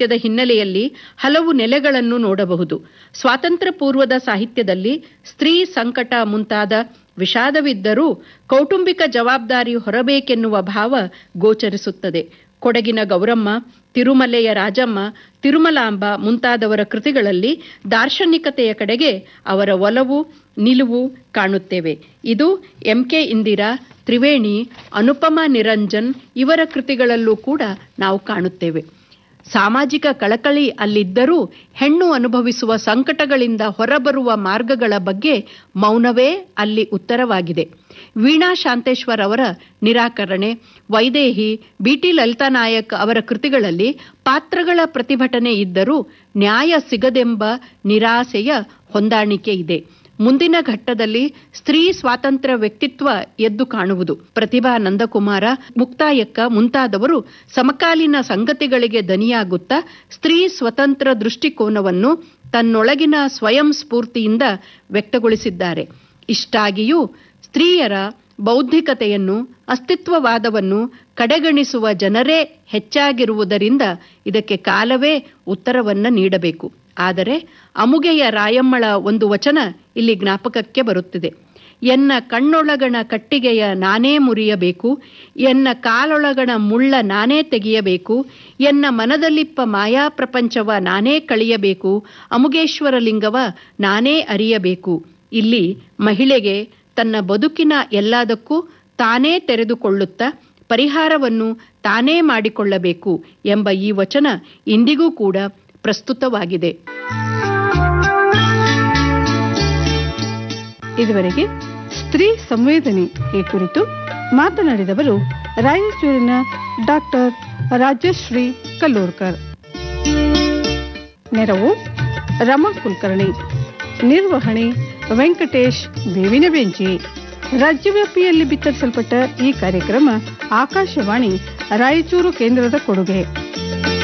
ಸಾಹಿತ್ಯದ ಹಿನ್ನೆಲೆಯಲ್ಲಿ ಹಲವು ನೆಲೆಗಳನ್ನು ನೋಡಬಹುದು ಸ್ವಾತಂತ್ರ್ಯ ಪೂರ್ವದ ಸಾಹಿತ್ಯದಲ್ಲಿ ಸ್ತ್ರೀ ಸಂಕಟ ಮುಂತಾದ ವಿಷಾದವಿದ್ದರೂ ಕೌಟುಂಬಿಕ ಜವಾಬ್ದಾರಿ ಹೊರಬೇಕೆನ್ನುವ ಭಾವ ಗೋಚರಿಸುತ್ತದೆ ಕೊಡಗಿನ ಗೌರಮ್ಮ ತಿರುಮಲೆಯ ರಾಜಮ್ಮ ತಿರುಮಲಾಂಬ ಮುಂತಾದವರ ಕೃತಿಗಳಲ್ಲಿ ದಾರ್ಶನಿಕತೆಯ ಕಡೆಗೆ ಅವರ ಒಲವು ನಿಲುವು ಕಾಣುತ್ತೇವೆ ಇದು ಎಂಕೆ ಇಂದಿರಾ ತ್ರಿವೇಣಿ ಅನುಪಮ ನಿರಂಜನ್ ಇವರ ಕೃತಿಗಳಲ್ಲೂ ಕೂಡ ನಾವು ಕಾಣುತ್ತೇವೆ ಸಾಮಾಜಿಕ ಕಳಕಳಿ ಅಲ್ಲಿದ್ದರೂ ಹೆಣ್ಣು ಅನುಭವಿಸುವ ಸಂಕಟಗಳಿಂದ ಹೊರಬರುವ ಮಾರ್ಗಗಳ ಬಗ್ಗೆ ಮೌನವೇ ಅಲ್ಲಿ ಉತ್ತರವಾಗಿದೆ ವೀಣಾ ಶಾಂತೇಶ್ವರ್ ಅವರ ನಿರಾಕರಣೆ ವೈದೇಹಿ ಬಿಟಿ ಲಲಿತಾ ನಾಯಕ್ ಅವರ ಕೃತಿಗಳಲ್ಲಿ ಪಾತ್ರಗಳ ಪ್ರತಿಭಟನೆ ಇದ್ದರೂ ನ್ಯಾಯ ಸಿಗದೆಂಬ ನಿರಾಸೆಯ ಹೊಂದಾಣಿಕೆ ಇದೆ ಮುಂದಿನ ಘಟ್ಟದಲ್ಲಿ ಸ್ತ್ರೀ ಸ್ವಾತಂತ್ರ್ಯ ವ್ಯಕ್ತಿತ್ವ ಎದ್ದು ಕಾಣುವುದು ಪ್ರತಿಭಾ ನಂದಕುಮಾರ ಮುಕ್ತಾಯಕ್ಕ ಮುಂತಾದವರು ಸಮಕಾಲೀನ ಸಂಗತಿಗಳಿಗೆ ದನಿಯಾಗುತ್ತಾ ಸ್ತ್ರೀ ಸ್ವತಂತ್ರ ದೃಷ್ಟಿಕೋನವನ್ನು ತನ್ನೊಳಗಿನ ಸ್ವಯಂ ಸ್ಫೂರ್ತಿಯಿಂದ ವ್ಯಕ್ತಗೊಳಿಸಿದ್ದಾರೆ ಇಷ್ಟಾಗಿಯೂ ಸ್ತ್ರೀಯರ ಬೌದ್ಧಿಕತೆಯನ್ನು ಅಸ್ತಿತ್ವವಾದವನ್ನು ಕಡೆಗಣಿಸುವ ಜನರೇ ಹೆಚ್ಚಾಗಿರುವುದರಿಂದ ಇದಕ್ಕೆ ಕಾಲವೇ ಉತ್ತರವನ್ನ ನೀಡಬೇಕು ಆದರೆ ಅಮುಗೆಯ ರಾಯಮ್ಮಳ ಒಂದು ವಚನ ಇಲ್ಲಿ ಜ್ಞಾಪಕಕ್ಕೆ ಬರುತ್ತಿದೆ ಎನ್ನ ಕಣ್ಣೊಳಗಣ ಕಟ್ಟಿಗೆಯ ನಾನೇ ಮುರಿಯಬೇಕು ಎನ್ನ ಕಾಲೊಳಗಣ ಮುಳ್ಳ ನಾನೇ ತೆಗೆಯಬೇಕು ಎನ್ನ ಮನದಲ್ಲಿಪ್ಪ ಮಾಯಾ ಪ್ರಪಂಚವ ನಾನೇ ಕಳಿಯಬೇಕು ಅಮುಗೇಶ್ವರ ಲಿಂಗವ ನಾನೇ ಅರಿಯಬೇಕು ಇಲ್ಲಿ ಮಹಿಳೆಗೆ ತನ್ನ ಬದುಕಿನ ಎಲ್ಲದಕ್ಕೂ ತಾನೇ ತೆರೆದುಕೊಳ್ಳುತ್ತಾ ಪರಿಹಾರವನ್ನು ತಾನೇ ಮಾಡಿಕೊಳ್ಳಬೇಕು ಎಂಬ ಈ ವಚನ ಇಂದಿಗೂ ಕೂಡ ಪ್ರಸ್ತುತವಾಗಿದೆ ಇದುವರೆಗೆ ಸ್ತ್ರೀ ಸಂವೇದನೆ ಈ ಕುರಿತು ಮಾತನಾಡಿದವರು ರಾಯಚೂರಿನ ಡಾಕ್ಟರ್ ರಾಜಶ್ರೀ ಕಲ್ಲೂರ್ಕರ್ ನೆರವು ರಮಾ ಕುಲಕರ್ಣಿ ನಿರ್ವಹಣೆ ವೆಂಕಟೇಶ್ ಬೇವಿನ ಬೆಂಚಿ ರಾಜ್ಯವ್ಯಾಪಿಯಲ್ಲಿ ಬಿತ್ತರಿಸಲ್ಪಟ್ಟ ಈ ಕಾರ್ಯಕ್ರಮ ಆಕಾಶವಾಣಿ ರಾಯಚೂರು ಕೇಂದ್ರದ ಕೊಡುಗೆ